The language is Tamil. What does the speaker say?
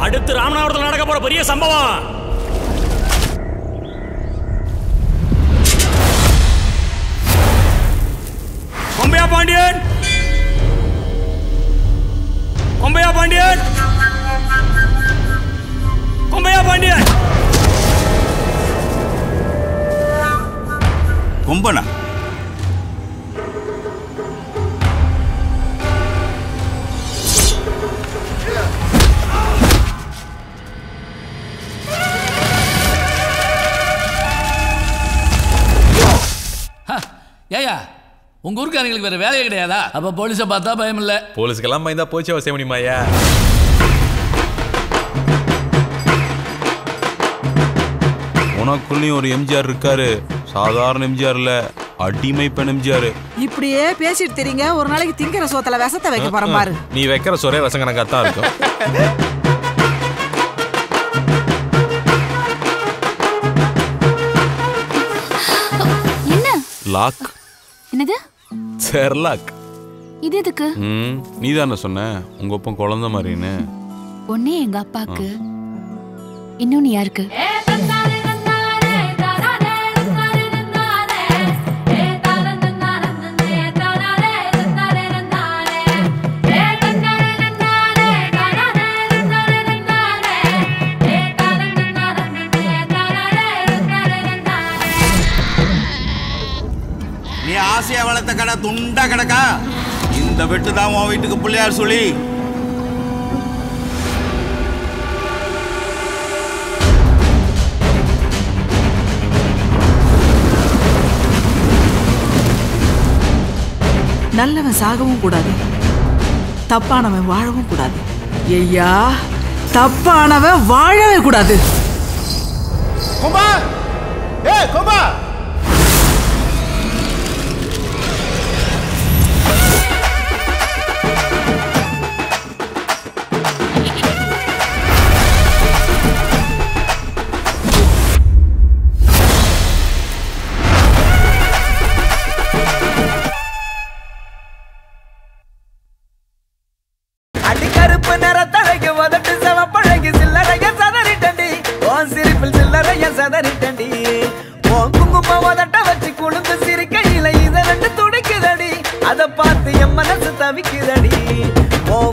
அடுத்து ராமநாதபுரத்தில் நடக்க போற பெரிய சம்பவம் கொம்பையா பாண்டியன் கொம்பையா பாண்டியன் கொம்பையா பாண்டியன் கொம்பனா ஏயா உங்க ஊருக்காரங்களுக்கு வேற வேலையே கிடையாதா அப்ப போலீஸை பார்த்தா பயம் இல்ல போலீஸ்க்கெல்லாம் பயந்தா போச்சு அவசியம் முடியுமாயா உனக்குள்ளேயும் ஒரு எம்ஜிஆர் இருக்காரு சாதாரண எம்ஜிஆர் இல்ல அடிமை பெண் எம்ஜிஆர் இப்படியே பேசிட்டு தெரியுங்க ஒரு நாளைக்கு திங்கிற சோத்துல விஷத்தை வைக்க போறேன் பாரு நீ வைக்கிற சொரே விஷம் கணக்காக தான் இருக்கும் என்ன லாக் என்னது செர்லாக் இது எதுக்கு ம் நீ தானே சொன்ன உங்க ஒப்பம் குழந்தை மாதிரின்னு ஒன்னே எங்க அப்பாக்கு இன்னொன்னு யாருக்கு நீ ஆசையா வளர்த்த கடை துண்டா கிடக்கா இந்த வெட்டு தான் உன் வீட்டுக்கு பிள்ளையார் சொல்லி நல்லவன் சாகவும் கூடாது தப்பானவன் வாழவும் கூடாது ஐயா தப்பானவன் வாழவே கூடாது கொம்பா ஏ கொம்பா